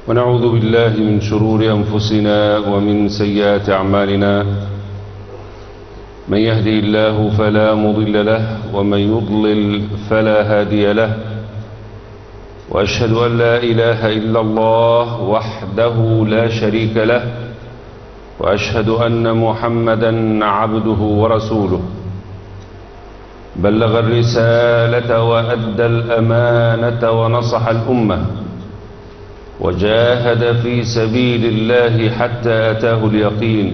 ونعوذ بالله من شرور أنفسنا ومن سيئات أعمالنا من يهدي الله فلا مضل له ومن يضلل فلا هادي له وأشهد أن لا إله إلا الله وحده لا شريك له وأشهد أن محمدا عبده ورسوله بلغ الرسالة وأدى الأمانة ونصح الأمة وجاهد في سبيل الله حتى أتاه اليقين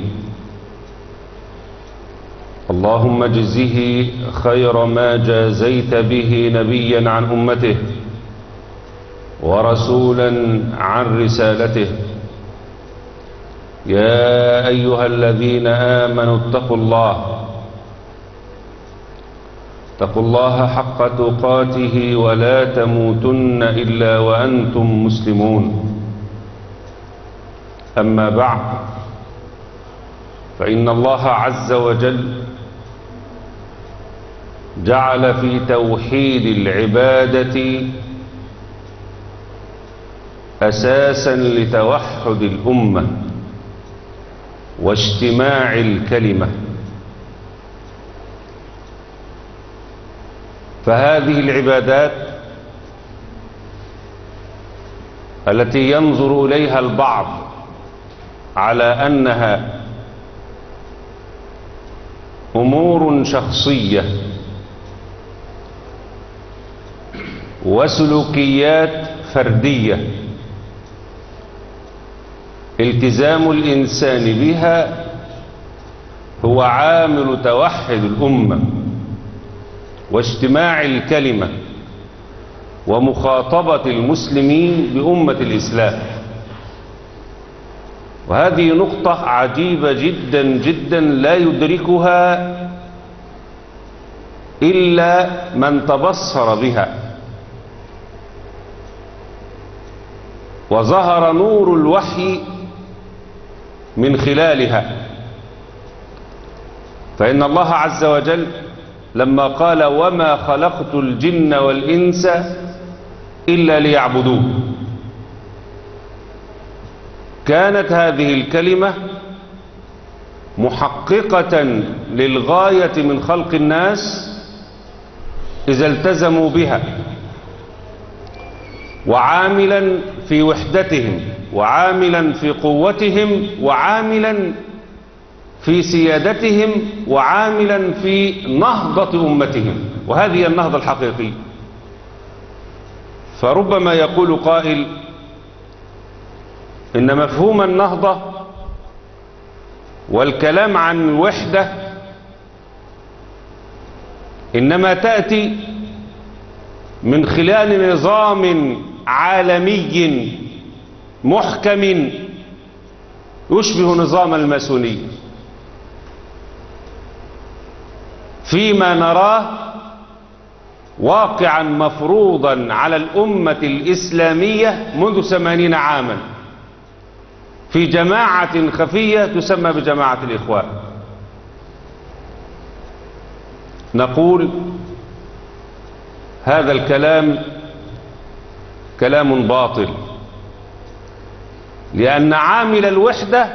اللهم اجزه خير ما جازيت به نبيا عن أمته ورسولا عن رسالته يا أيها الذين آمنوا اتقوا الله اتقوا الله حق تقاته ولا تموتن إلا وأنتم مسلمون أما بعد فإن الله عز وجل جعل في توحيد العبادة أساسا لتوحد الأمة واجتماع الكلمة فهذه العبادات التي ينظر إليها البعض على أنها أمور شخصية وسلوكيات فردية التزام الإنسان بها هو عامل توحد الأمة واجتماع الكلمة ومخاطبة المسلمين بأمة الإسلام وهذه نقطة عجيبة جدا جدا لا يدركها إلا من تبصر بها وظهر نور الوحي من خلالها فإن الله عز وجل لما قال وما خلقت الجن والإنس إلا ليعبدون كانت هذه الكلمة محققة للغاية من خلق الناس إذا التزموا بها وعاملا في وحدتهم وعاملا في قوتهم وعاملا في سيادتهم وعاملا في نهضة أمتهم وهذه النهضة الحقيقية فربما يقول قائل إن مفهوم النهضة والكلام عن الوحدة إنما تأتي من خلال نظام عالمي محكم يشبه نظام الماسونيه فيما نراه واقعا مفروضا على الأمة الإسلامية منذ ثمانين عاما في جماعة خفية تسمى بجماعة الإخوان نقول هذا الكلام كلام باطل لأن عامل الوحدة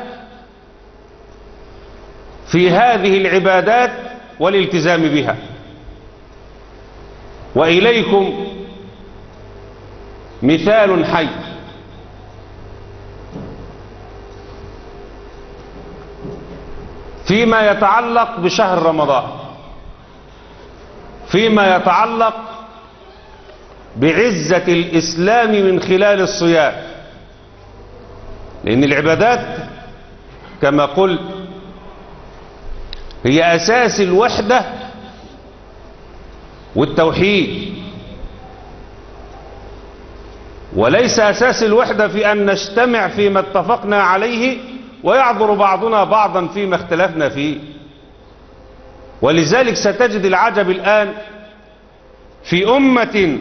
في هذه العبادات والالتزام بها وإليكم مثال حي فيما يتعلق بشهر رمضان فيما يتعلق بعزة الإسلام من خلال الصيام لأن العبادات كما قلت هي أساس الوحدة والتوحيد وليس أساس الوحدة في أن نجتمع فيما اتفقنا عليه ويعذر بعضنا بعضا فيما اختلفنا فيه ولذلك ستجد العجب الآن في أمة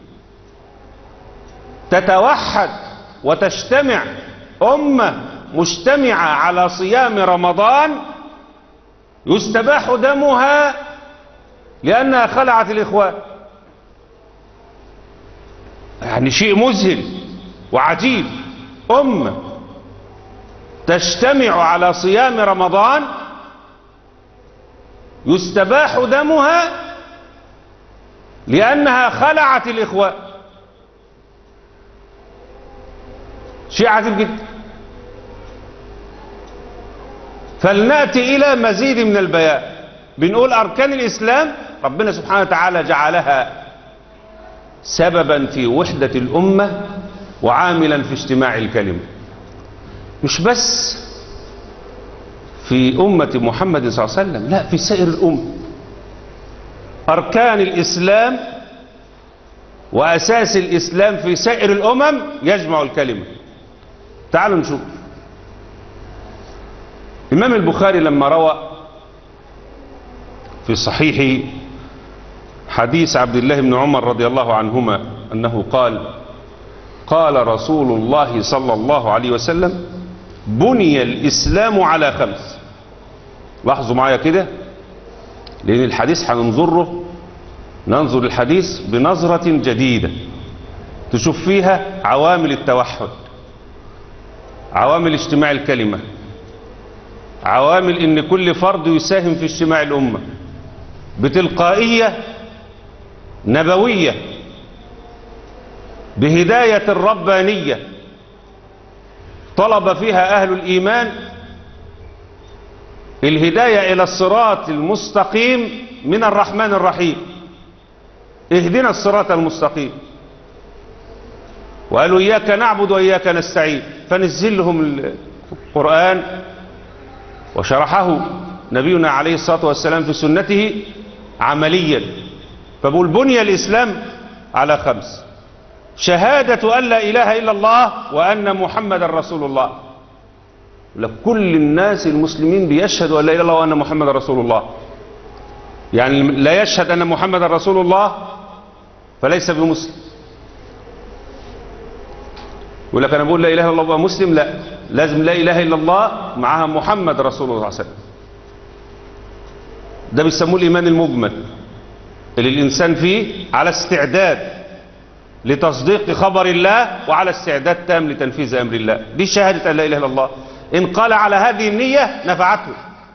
تتوحد وتجتمع أمة مجتمعة على صيام رمضان يستباح دمها لأنها خلعت الإخوان يعني شيء مذهل وعجيب أمة تجتمع على صيام رمضان يستباح دمها لأنها خلعت الإخوان شيء عجيب جدا فلنأتي إلى مزيد من البيان بنقول أركان الإسلام ربنا سبحانه وتعالى جعلها سببا في وحدة الأمة وعاملا في اجتماع الكلمة مش بس في أمة محمد صلى الله عليه وسلم لا في سائر الأمة أركان الإسلام وأساس الإسلام في سائر الأمم يجمع الكلمة تعالوا نشوف الإمام البخاري لما روى في صحيح حديث عبد الله بن عمر رضي الله عنهما أنه قال قال رسول الله صلى الله عليه وسلم بني الإسلام على خمس لاحظوا معايا كده لأن الحديث هننظره ننظر الحديث بنظرة جديدة تشوف فيها عوامل التوحد عوامل اجتماع الكلمة عوامل ان كل فرد يساهم في اجتماع الأمة بتلقائية نبوية بهداية الربانية طلب فيها أهل الإيمان الهداية إلى الصراط المستقيم من الرحمن الرحيم اهدنا الصراط المستقيم وقالوا إياك نعبد وإياك نستعين فنزل لهم القرآن وشرحه نبينا عليه الصلاة والسلام في سنته عمليا فبقول بني الإسلام على خمس شهادة أن لا إله إلا الله وأن محمد رسول الله كل الناس المسلمين بيشهدوا أن لا إله إلا الله وأن محمد رسول الله يعني لا يشهد أن محمد رسول الله فليس بمسلم يقول لك أنا بقول لا إله إلا الله وأبقى مسلم لا لازم لا إله إلا الله معها محمد رسول الله صلى الله عليه وسلم ده بيسموه الإيمان المجمل اللي الإنسان فيه على استعداد لتصديق خبر الله وعلى استعداد تام لتنفيذ أمر الله دي شهادة أن لا إله إلا الله إن قال على هذه النية نفعته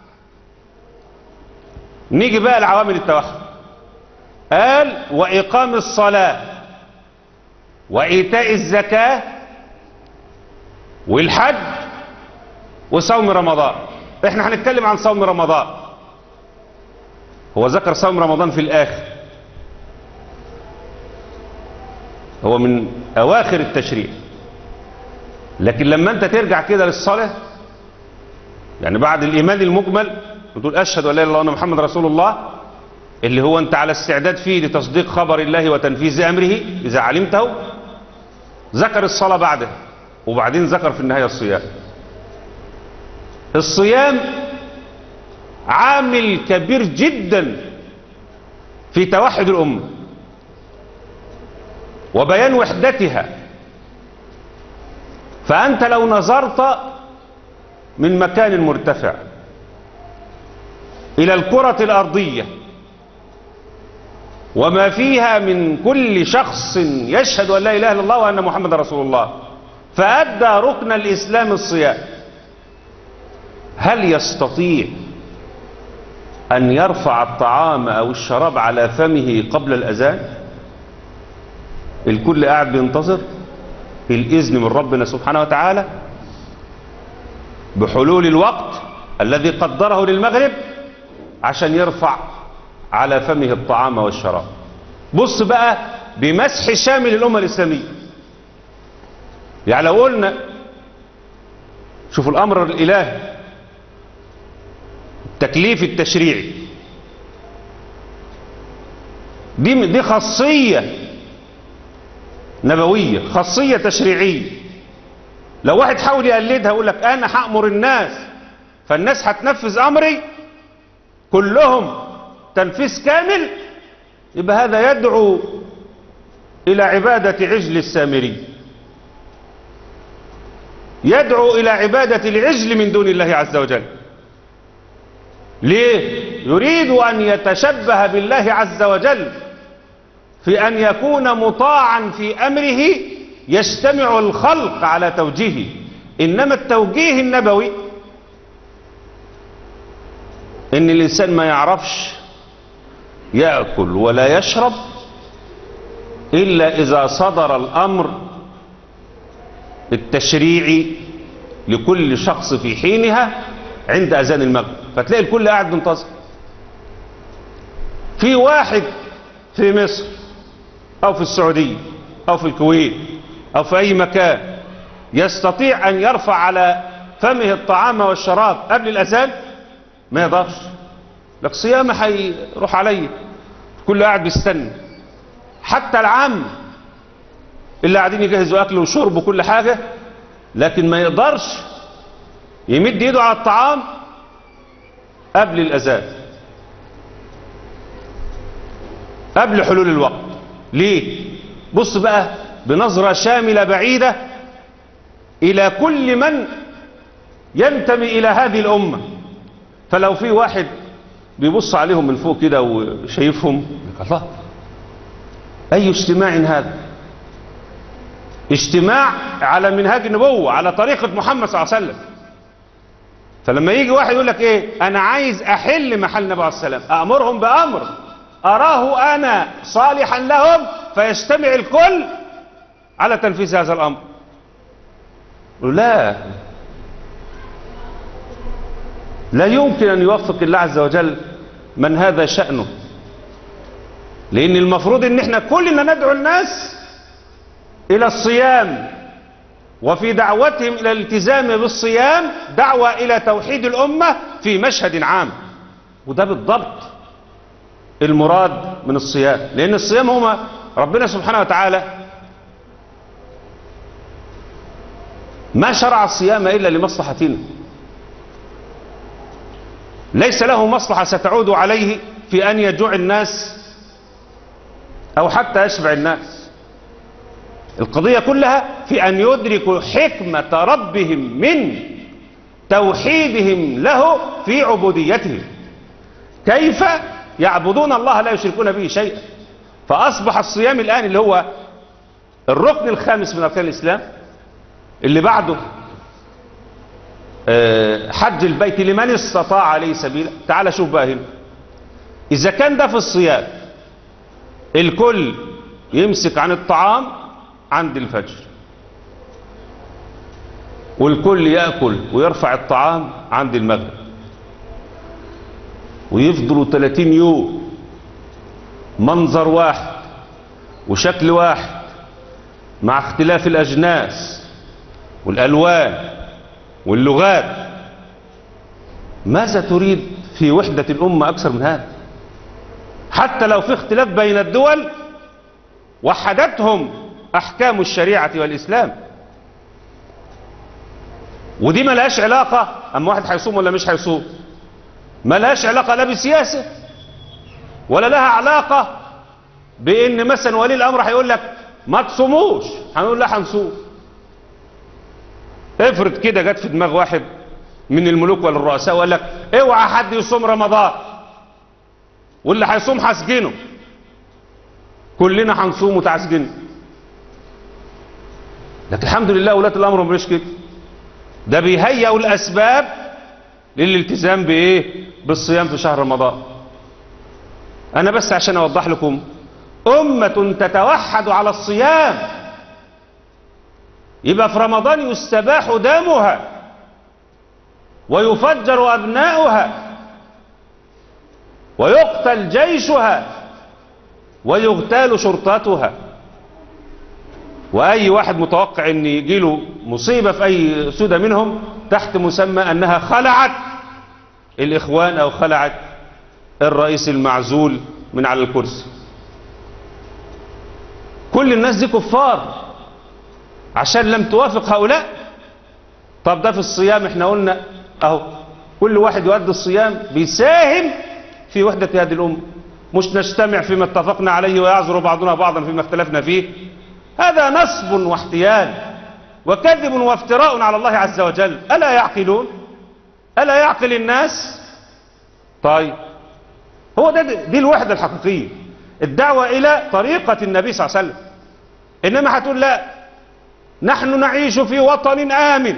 نيجي بقى لعوامل التوحد قال وإقام الصلاة وإيتاء الزكاة والحج وصوم رمضان احنا هنتكلم عن صوم رمضان هو ذكر صوم رمضان في الآخر هو من أواخر التشريع لكن لما أنت ترجع كده للصلاة يعني بعد الإيمان المجمل وتقول أشهد أن لا إله إلا الله وأن محمد رسول الله اللي هو أنت على استعداد فيه لتصديق خبر الله وتنفيذ أمره إذا علمته ذكر الصلاة بعده وبعدين ذكر في النهاية الصيام الصيام عامل كبير جدا في توحد الأمة وبيان وحدتها فأنت لو نظرت من مكان مرتفع إلى الكرة الأرضية وما فيها من كل شخص يشهد أن لا إله إلا الله وأن محمد رسول الله فأدى ركن الإسلام الصيام هل يستطيع أن يرفع الطعام أو الشراب على فمه قبل الأذان الكل قاعد بينتظر الإذن من ربنا سبحانه وتعالى بحلول الوقت الذي قدره للمغرب عشان يرفع على فمه الطعام والشراب بص بقى بمسح شامل الأمة الإسلامية يعني لو قلنا شوفوا الأمر الإلهي التكليف التشريعي دي دي خاصية نبوية خاصية تشريعية لو واحد حاول يقلدها يقول لك أنا هأمر الناس فالناس هتنفذ أمري كلهم تنفيذ كامل يبقى هذا يدعو إلى عبادة عجل السامري يدعو إلى عبادة العجل من دون الله عز وجل ليه يريد أن يتشبه بالله عز وجل في أن يكون مطاعا في أمره يجتمع الخلق على توجيهه إنما التوجيه النبوي إن الإنسان ما يعرفش يأكل ولا يشرب إلا إذا صدر الأمر التشريعي لكل شخص في حينها عند أذان المغرب فتلاقي الكل قاعد منتظر في واحد في مصر أو في السعودية أو في الكويت أو في أي مكان يستطيع أن يرفع على فمه الطعام والشراب قبل الأذان ما يقدرش لك صيام هيروح عليا كل قاعد بيستنى حتى العام اللي قاعدين يجهزوا أكل وشرب وكل حاجة لكن ما يقدرش يمد ايده على الطعام قبل الأذان قبل حلول الوقت ليه بص بقى بنظرة شاملة بعيدة إلى كل من ينتمي إلى هذه الأمة فلو في واحد بيبص عليهم من فوق كده وشايفهم الله أي اجتماع هذا اجتماع على منهاج النبوة على طريقة محمد صلى الله عليه وسلم فلما يجي واحد يقول لك ايه انا عايز احل محل النبي عليه السلام امرهم بامر اراه انا صالحا لهم فيجتمع الكل على تنفيذ هذا الامر لا لا يمكن ان يوفق الله عز وجل من هذا شأنه لان المفروض ان احنا كلنا ندعو الناس الى الصيام وفي دعوتهم الى الالتزام بالصيام دعوة الى توحيد الامة في مشهد عام وده بالضبط المراد من الصيام لان الصيام هما ربنا سبحانه وتعالى ما شرع الصيام الا لمصلحتنا ليس له مصلحة ستعود عليه في ان يجوع الناس او حتى يشبع الناس القضية كلها في أن يدركوا حكمة ربهم من توحيدهم له في عبوديتهم كيف يعبدون الله لا يشركون به شيئا فأصبح الصيام الآن اللي هو الركن الخامس من أركان الإسلام اللي بعده حج البيت لمن استطاع عليه سبيلا تعال شوف بقى هنا إذا كان ده في الصيام الكل يمسك عن الطعام عند الفجر والكل يأكل ويرفع الطعام عند المغرب ويفضلوا 30 يوم منظر واحد وشكل واحد مع اختلاف الأجناس والألوان واللغات ماذا تريد في وحدة الأمة أكثر من هذا حتى لو في اختلاف بين الدول وحدتهم أحكام الشريعة والإسلام ودي ملهاش علاقة أما واحد هيصوم ولا مش هيصوم ملهاش علاقة لا بالسياسة ولا لها علاقة بإن مثلا ولي الأمر هيقول لك ما تصوموش هنقول لا هنصوم افرض كده جت في دماغ واحد من الملوك ولا الرؤساء وقال لك اوعى حد يصوم رمضان واللي هيصوم هسجنه كلنا هنصوم وتعسجنه لكن الحمد لله ولاة الأمر مش كده ده بيهيئوا الأسباب للالتزام بإيه بالصيام في شهر رمضان أنا بس عشان أوضح لكم أمة تتوحد على الصيام يبقى في رمضان يستباح دمها ويفجر أبناؤها ويقتل جيشها ويغتال شرطتها وأي واحد متوقع أن يجيله مصيبة في أي سودة منهم تحت مسمى أنها خلعت الإخوان أو خلعت الرئيس المعزول من على الكرسي كل الناس دي كفار عشان لم توافق هؤلاء طب ده في الصيام احنا قلنا اهو كل واحد يؤدي الصيام بيساهم في وحدة هذه الأمة مش نجتمع فيما اتفقنا عليه ويعذر بعضنا بعضا فيما اختلفنا فيه هذا نصب واحتيال وكذب وافتراء على الله عز وجل ألا يعقلون ألا يعقل الناس طيب هو ده دي الوحدة الحقيقية الدعوة إلى طريقة النبي صلى الله عليه وسلم إنما هتقول لا نحن نعيش في وطن آمن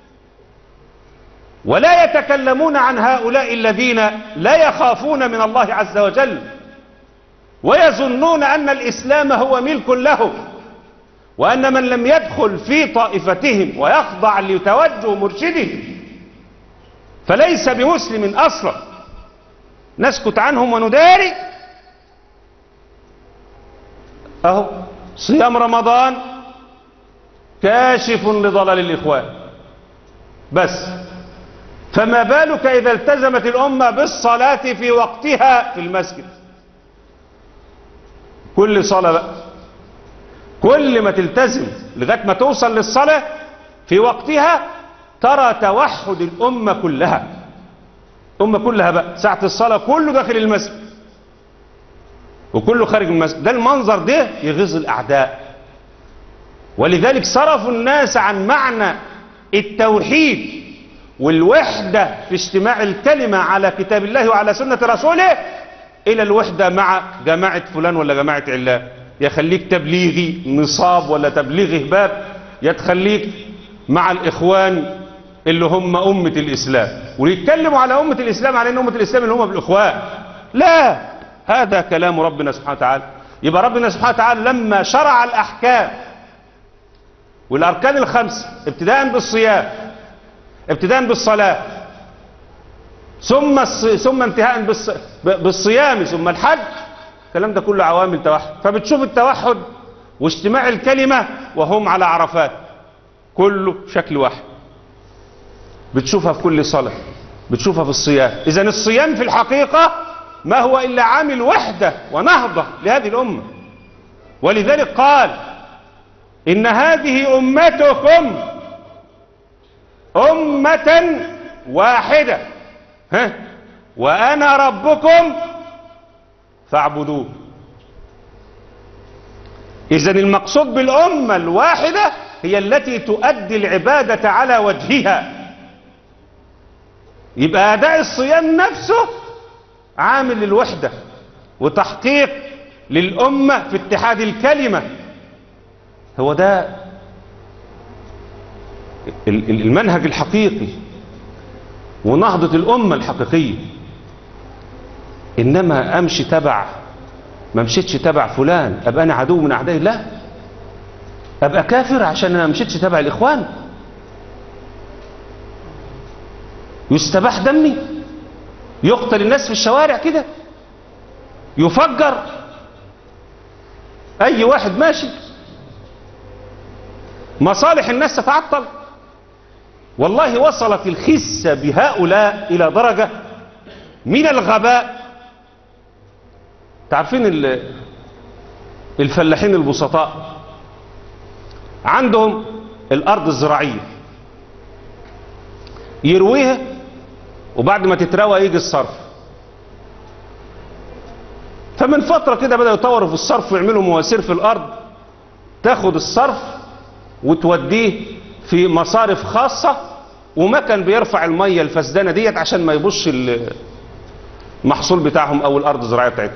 ولا يتكلمون عن هؤلاء الذين لا يخافون من الله عز وجل ويظنون أن الإسلام هو ملك لهم وأن من لم يدخل في طائفتهم ويخضع لتوجه مرشدهم فليس بمسلم أصلا نسكت عنهم ونداري أهو صيام رمضان كاشف لضلال الإخوان بس فما بالك إذا التزمت الأمة بالصلاة في وقتها في المسجد كل صلاة بقى كل ما تلتزم لغاية ما توصل للصلاة في وقتها ترى توحد الأمة كلها الأمة كلها بقى ساعة الصلاة كله داخل المسجد وكله خارج المسجد ده المنظر ده يغيظ الأعداء ولذلك صرفوا الناس عن معنى التوحيد والوحدة في اجتماع الكلمة على كتاب الله وعلى سنة رسوله إلى الوحدة مع جماعة فلان ولا جماعة علان يخليك تبليغي نصاب ولا تبليغ هباب يتخليك مع الإخوان اللي هم أمة الإسلام ويتكلموا على أمة الإسلام على أن أمة الإسلام اللي هم بالإخوان لا هذا كلام ربنا سبحانه وتعالى يبقى ربنا سبحانه وتعالى لما شرع الأحكام والأركان الخمس ابتداء بالصيام ابتداء بالصلاة ثم ثم انتهاء بالص... بالصيام ثم الحج الكلام ده كله عوامل توحد فبتشوف التوحد واجتماع الكلمة وهم على عرفات كله شكل واحد بتشوفها في كل صلاة بتشوفها في الصيام إذا الصيام في الحقيقة ما هو إلا عامل وحدة ونهضة لهذه الأمة ولذلك قال إن هذه أمتكم أمة واحدة ها وأنا ربكم فاعبدوه إذا المقصود بالأمة الواحدة هي التي تؤدي العبادة على وجهها يبقى أداء الصيام نفسه عامل للوحدة وتحقيق للأمة في اتحاد الكلمة هو ده المنهج الحقيقي ونهضة الأمة الحقيقية إنما أمشي تبع ما مشيتش تبع فلان أبقى أنا عدو من أعداء الله أبقى كافر عشان أنا مشيتش تبع الإخوان يستباح دمي يقتل الناس في الشوارع كده يفجر أي واحد ماشي مصالح الناس تتعطل والله وصلت الخسة بهؤلاء إلى درجة من الغباء تعرفين الفلاحين البسطاء عندهم الأرض الزراعية يرويها وبعد ما تتروى يجي الصرف فمن فترة كده بدأوا يطوروا في الصرف ويعملوا مواسير في الأرض تاخد الصرف وتوديه في مصارف خاصة ومكن بيرفع المية الفسدانة ديت عشان ما يبص المحصول بتاعهم او الارض الزراعية بتاعتهم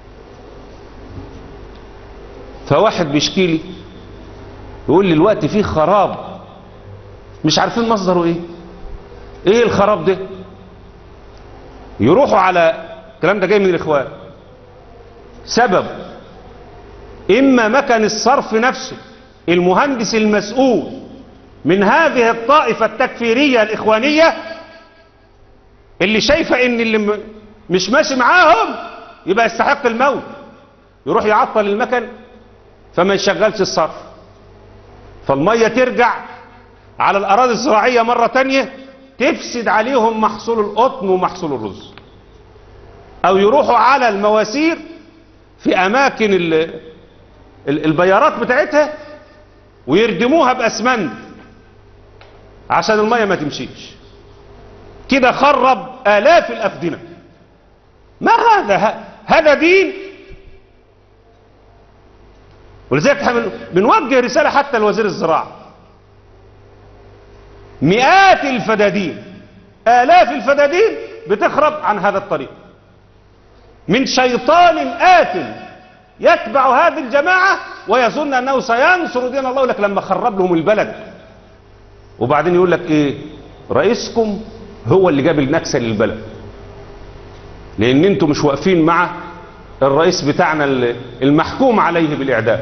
فواحد بيشكي لي يقول لي الوقت فيه خراب مش عارفين مصدره ايه ايه الخراب ده يروحوا على الكلام ده جاي من الاخوان سبب اما مكن الصرف نفسه المهندس المسؤول من هذه الطائفة التكفيرية الإخوانية اللي شايفة ان اللي مش ماشي معاهم يبقى يستحق الموت يروح يعطل المكن فما يشغلش الصرف فالمية ترجع على الأراضي الزراعية مرة تانية تفسد عليهم محصول القطن ومحصول الرز أو يروحوا على المواسير في أماكن البيارات بتاعتها ويردموها بأسمنت عشان المية ما تمشيش كده خرب آلاف الأفدنة ما هذا هذا دين ولذلك احنا بنوجه رسالة حتى لوزير الزراعة مئات الفدادين آلاف الفدادين بتخرب عن هذا الطريق من شيطان آثم يتبع هذه الجماعة ويظن أنه سينصر دين الله لك لما خرب لهم البلد وبعدين يقول لك إيه رئيسكم هو اللي جاب النكسة للبلد لأن أنتم مش واقفين مع الرئيس بتاعنا المحكوم عليه بالإعدام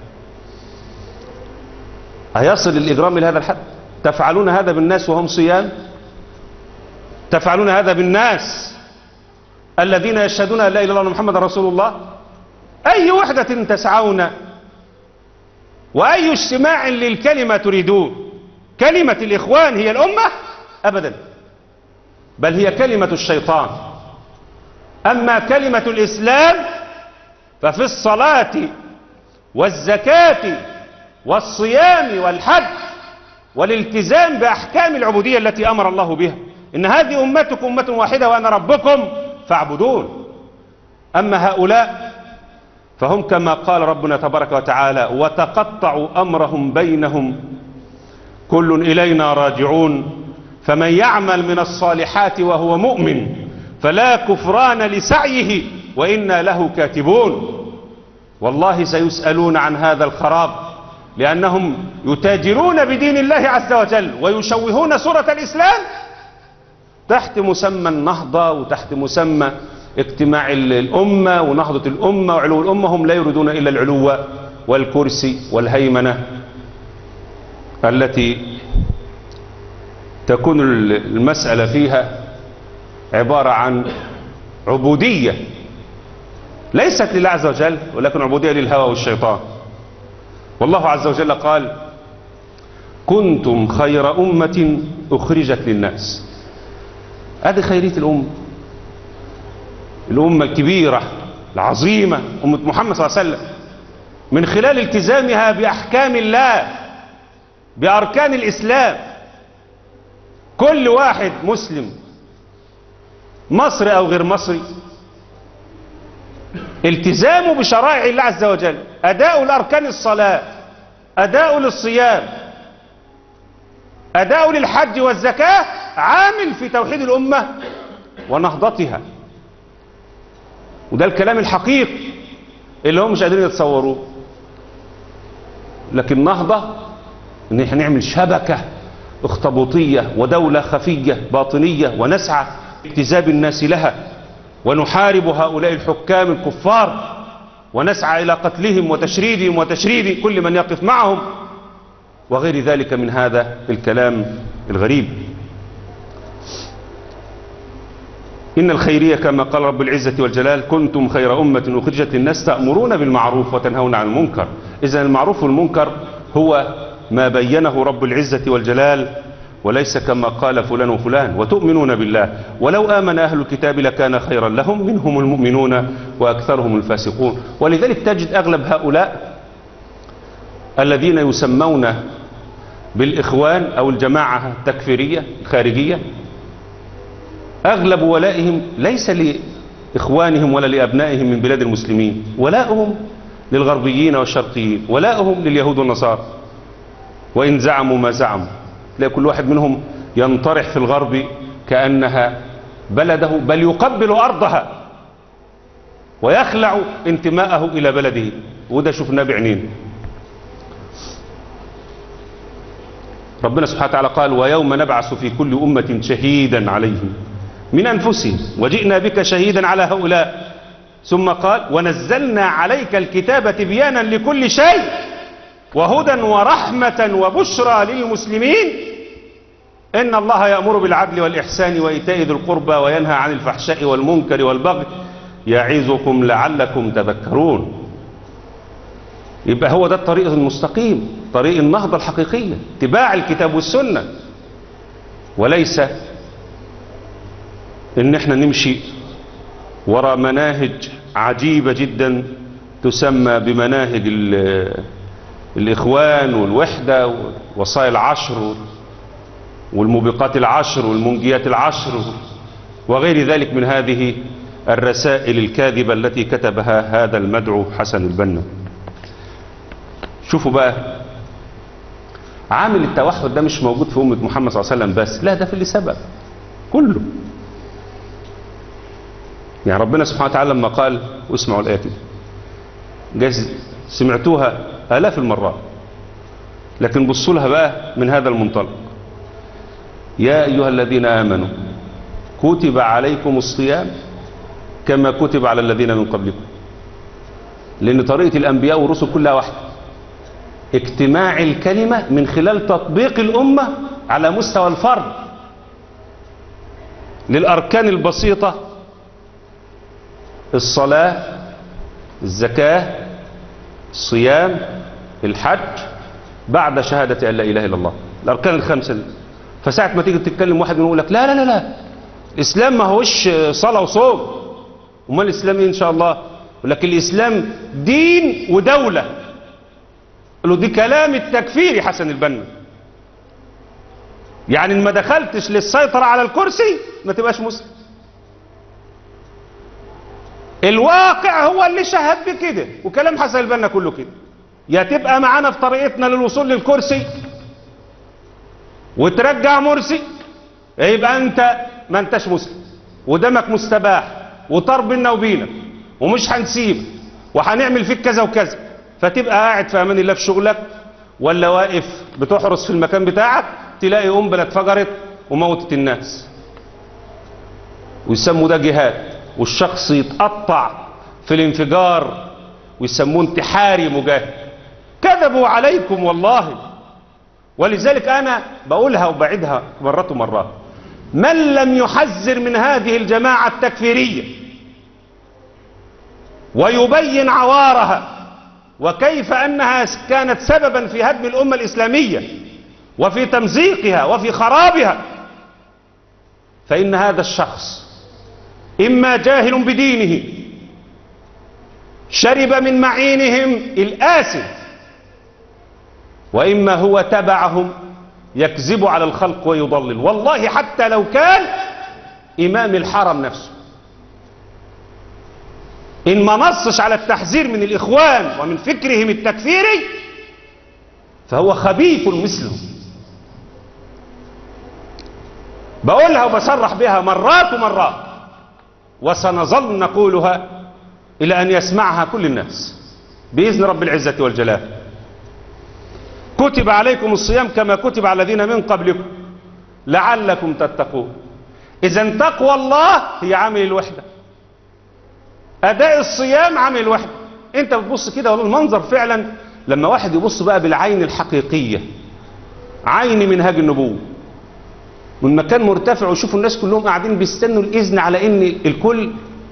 هيصل الإجرام إلى هذا الحد تفعلون هذا بالناس وهم صيام تفعلون هذا بالناس الذين يشهدون أن لا إله إلا الله محمد رسول الله أي وحدة تسعون وأي اجتماع للكلمة تريدون كلمة الإخوان هي الأمة أبدا بل هي كلمة الشيطان أما كلمة الإسلام ففي الصلاة والزكاة والصيام والحج والالتزام بأحكام العبودية التي أمر الله بها إن هذه أمتكم أمة واحدة وأنا ربكم فاعبدون أما هؤلاء فهم كما قال ربنا تبارك وتعالى وتقطعوا أمرهم بينهم كل إلينا راجعون فمن يعمل من الصالحات وهو مؤمن فلا كفران لسعيه وإنا له كاتبون والله سيسألون عن هذا الخراب لأنهم يتاجرون بدين الله عز وجل ويشوهون صورة الإسلام تحت مسمى النهضة وتحت مسمى اجتماع الأمة ونهضة الأمة وعلو الأمة هم لا يريدون إلا العلو والكرسي والهيمنة التي تكون المسألة فيها عبارة عن عبودية ليست لله عز وجل ولكن عبودية للهوى والشيطان والله عز وجل قال كنتم خير أمة أخرجت للناس هذه خيرية الأمة الأمة الكبيرة العظيمة أمة محمد صلى الله عليه وسلم من خلال التزامها بأحكام الله بأركان الإسلام كل واحد مسلم مصري أو غير مصري التزامه بشرائع الله عز وجل أداء لأركان الصلاة أداء للصيام أداء للحج والزكاة عامل في توحيد الأمة ونهضتها وده الكلام الحقيقي اللي هم مش قادرين يتصوروه لكن نهضة ان احنا نعمل شبكة اخطبوطية ودولة خفية باطنية ونسعى اجتذاب الناس لها ونحارب هؤلاء الحكام الكفار ونسعى إلى قتلهم وتشريدهم وتشريد كل من يقف معهم وغير ذلك من هذا الكلام الغريب إن الخيرية كما قال رب العزة والجلال كنتم خير أمة أخرجت للناس تأمرون بالمعروف وتنهون عن المنكر إذا المعروف والمنكر هو ما بينه رب العزة والجلال وليس كما قال فلان وفلان وتؤمنون بالله ولو آمن أهل الكتاب لكان خيرا لهم منهم المؤمنون وأكثرهم الفاسقون ولذلك تجد أغلب هؤلاء الذين يسمون بالإخوان أو الجماعة التكفيرية الخارجية أغلب ولائهم ليس لإخوانهم ولا لأبنائهم من بلاد المسلمين ولاؤهم للغربيين والشرقيين ولاؤهم لليهود والنصارى وإن زعموا ما زعموا تلاقي كل واحد منهم ينطرح في الغرب كأنها بلده بل يقبل أرضها ويخلع انتماءه إلى بلده وده شفناه بعينين ربنا سبحانه وتعالى قال ويوم نبعث في كل أمة شهيدا عليهم من أنفسهم وجئنا بك شهيدا على هؤلاء ثم قال ونزلنا عليك الكتاب تبيانا لكل شيء وهدى ورحمة وبشرى للمسلمين إن الله يأمر بالعدل والإحسان وإيتاء ذي القربى وينهى عن الفحشاء والمنكر والبغي يعظكم لعلكم تذكرون يبقى هو ده الطريق المستقيم طريق النهضة الحقيقية اتباع الكتاب والسنة وليس ان احنا نمشي وراء مناهج عجيبة جدا تسمى بمناهج الإخوان والوحدة ووصايا العشر والموبقات العشر والمنجيات العشر وغير ذلك من هذه الرسائل الكاذبة التي كتبها هذا المدعو حسن البنا شوفوا بقى عامل التوحد ده مش موجود في أمة محمد صلى الله عليه وسلم بس لا ده في اللي سبب كله يعني ربنا سبحانه وتعالى لما قال واسمعوا الآية كده جايز سمعتوها آلاف المرات لكن بصوا لها بقى من هذا المنطلق يا أيها الذين آمنوا كتب عليكم الصيام كما كتب على الذين من قبلكم لأن طريقة الأنبياء والرسل كلها واحدة اجتماع الكلمة من خلال تطبيق الأمة على مستوى الفرد للأركان البسيطة الصلاة الزكاة الصيام الحج بعد شهادة أن لا إله إلا الله الأركان الخمسة دي فساعة ما تيجي تتكلم واحد يقول لك لا لا لا لا الإسلام ما هوش صلاة وصوم وما الإسلام إيه إن شاء الله يقول لك الإسلام دين ودولة قال له دي كلام التكفيري حسن البنا يعني إن ما دخلتش للسيطرة على الكرسي ما تبقاش مسلم الواقع هو اللي شهد بكده وكلام حسن البنا كله كده يا تبقى معانا في طريقتنا للوصول للكرسي وترجع مرسي يبقى انت ما انتش مسلم ودمك مستباح وطار بينا وبينك ومش هنسيب وهنعمل فيك كذا وكذا فتبقى قاعد في امان الله في شغلك ولا واقف بتحرس في المكان بتاعك تلاقي قنبله اتفجرت وموتت الناس ويسموا ده جهاد والشخص يتقطع في الانفجار ويسموه انتحاري مجاهد كذبوا عليكم والله ولذلك انا بقولها وبعدها مرات ومرات من لم يحذر من هذه الجماعة التكفيرية ويبين عوارها وكيف انها كانت سببا في هدم الامة الاسلامية وفي تمزيقها وفي خرابها فان هذا الشخص اما جاهل بدينه شرب من معينهم الآسف وإما هو تبعهم يكذب على الخلق ويضلل والله حتى لو كان إمام الحرم نفسه إن ما نصش على التحذير من الإخوان ومن فكرهم التكفيري فهو خبيث مثلهم بقولها وبصرح بها مرات ومرات وسنظل نقولها إلى أن يسمعها كل الناس بإذن رب العزة والجلال كتب عليكم الصيام كما كتب على الذين من قبلكم لعلكم تتقون إذا تقوى الله هي عامل الوحدة أداء الصيام عامل الوحدة أنت بتبص كده والله المنظر فعلا لما واحد يبص بقى بالعين الحقيقية عين منهاج النبوة من مكان مرتفع ويشوفوا الناس كلهم قاعدين بيستنوا الإذن على إن الكل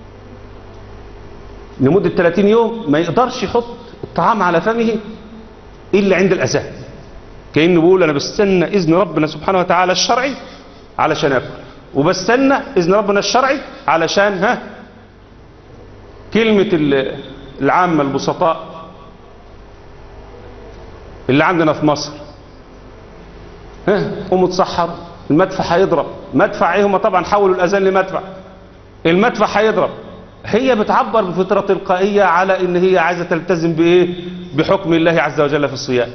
لمدة 30 يوم ما يقدرش يحط الطعام على فمه إلا عند الأذان كأنه بيقول أنا بستنى إذن ربنا سبحانه وتعالى الشرعي علشان أكل وبستنى إذن ربنا الشرعي علشان ها كلمة العامة البسطاء اللي عندنا في مصر ها قوموا تصحر المدفع هيضرب مدفع ايه هم طبعا حولوا الاذان لمدفع المدفع هيضرب هي بتعبر بفطرة تلقائية على ان هي عايزة تلتزم بايه بحكم الله عز وجل في الصيام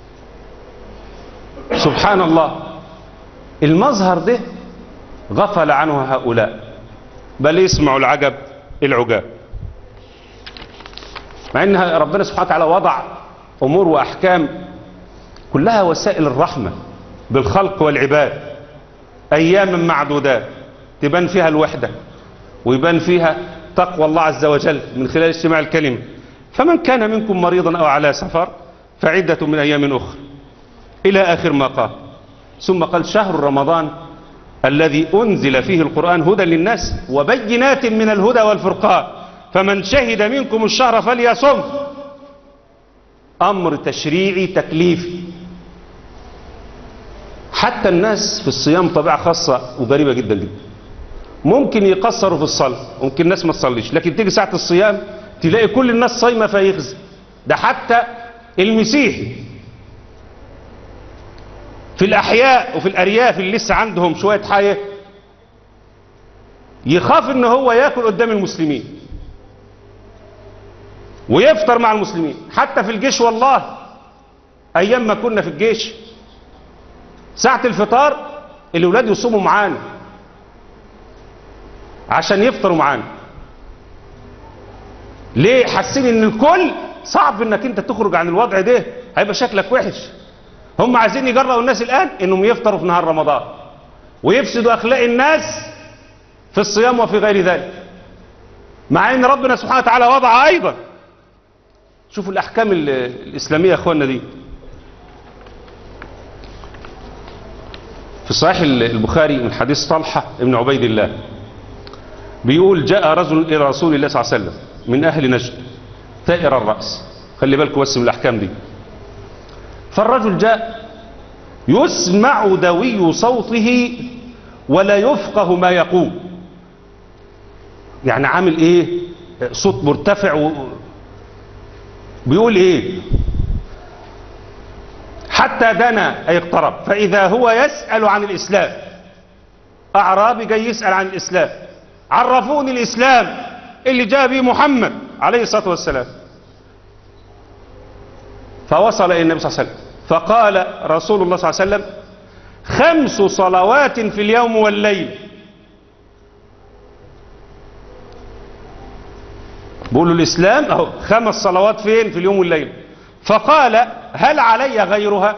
سبحان الله المظهر ده غفل عنه هؤلاء بل يسمعوا العجب العجاب مع ان ربنا سبحانه وتعالى وضع امور واحكام كلها وسائل الرحمة بالخلق والعباد اياما معدودات تبان فيها الوحدة ويبان فيها تقوى الله عز وجل من خلال اجتماع الكلمة فمن كان منكم مريضا أو على سفر فعدة من أيام أخرى إلى آخر ما قال ثم قال شهر رمضان الذي أنزل فيه القرآن هدى للناس وبينات من الهدى والفرقان فمن شهد منكم الشهر فليصم أمر تشريعي تكليفي حتى الناس في الصيام طبيعة خاصة وغريبة جدا جدا ممكن يقصروا في الصلاة ممكن الناس ما تصليش لكن تيجي ساعة الصيام تلاقي كل الناس صايمة فيخزي ده حتى المسيحي في الأحياء وفي الأرياف اللي لسه عندهم شوية حياة يخاف ان هو ياكل قدام المسلمين ويفطر مع المسلمين حتى في الجيش والله ايام ما كنا في الجيش ساعة الفطار الاولاد يصوموا معانا عشان يفطروا معانا ليه حاسين ان الكل صعب انك انت تخرج عن الوضع ده هيبقى شكلك وحش هم عايزين يجرأوا الناس الان انهم يفطروا في نهار رمضان ويفسدوا اخلاق الناس في الصيام وفي غير ذلك مع ان ربنا سبحانه وتعالى وضع ايضا شوفوا الاحكام ال- الاسلاميه يا اخواننا دي في صحيح ال- البخاري من حديث طلحه ابن عبيد الله بيقول جاء رجل الى رسول الله صلى الله عليه وسلم من اهل نجد ثائر الراس خلي بالكم بس من الاحكام دي فالرجل جاء يسمع دوي صوته ولا يفقه ما يقول يعني عامل ايه صوت مرتفع و... بيقول ايه حتى دنا اي اقترب فاذا هو يسأل عن الاسلام اعرابي جاي يسأل عن الاسلام عرفوني الاسلام اللي جاء به محمد عليه الصلاة والسلام فوصل الى النبي صلى الله عليه وسلم فقال رسول الله صلى الله عليه وسلم خمس صلوات في اليوم والليل بيقولوا الإسلام أهو خمس صلوات فين في اليوم والليل فقال هل علي غيرها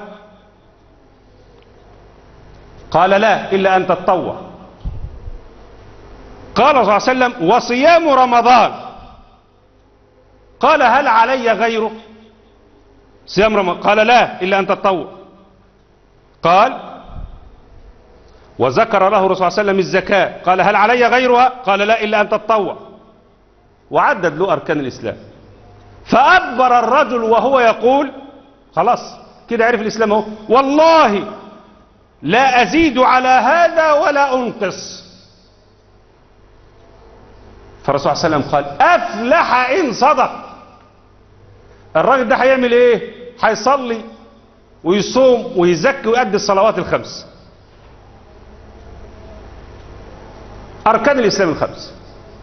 قال لا إلا أن تتطوع قال صلى الله عليه وسلم وصيام رمضان قال هل علي غيره صيام رمضان قال لا إلا أن تتطوع قال وذكر له الرسول صلى الله عليه وسلم الزكاة قال هل علي غيرها قال لا إلا أن تتطوع وعدد له أركان الإسلام فأدبر الرجل وهو يقول خلاص كده عرف الإسلام اهو والله لا أزيد على هذا ولا أنقص فالرسول صلى الله عليه وسلم قال أفلح إن صدق الراجل ده هيعمل إيه هيصلي ويصوم ويزكي ويؤدي الصلوات الخمس أركان الإسلام الخمس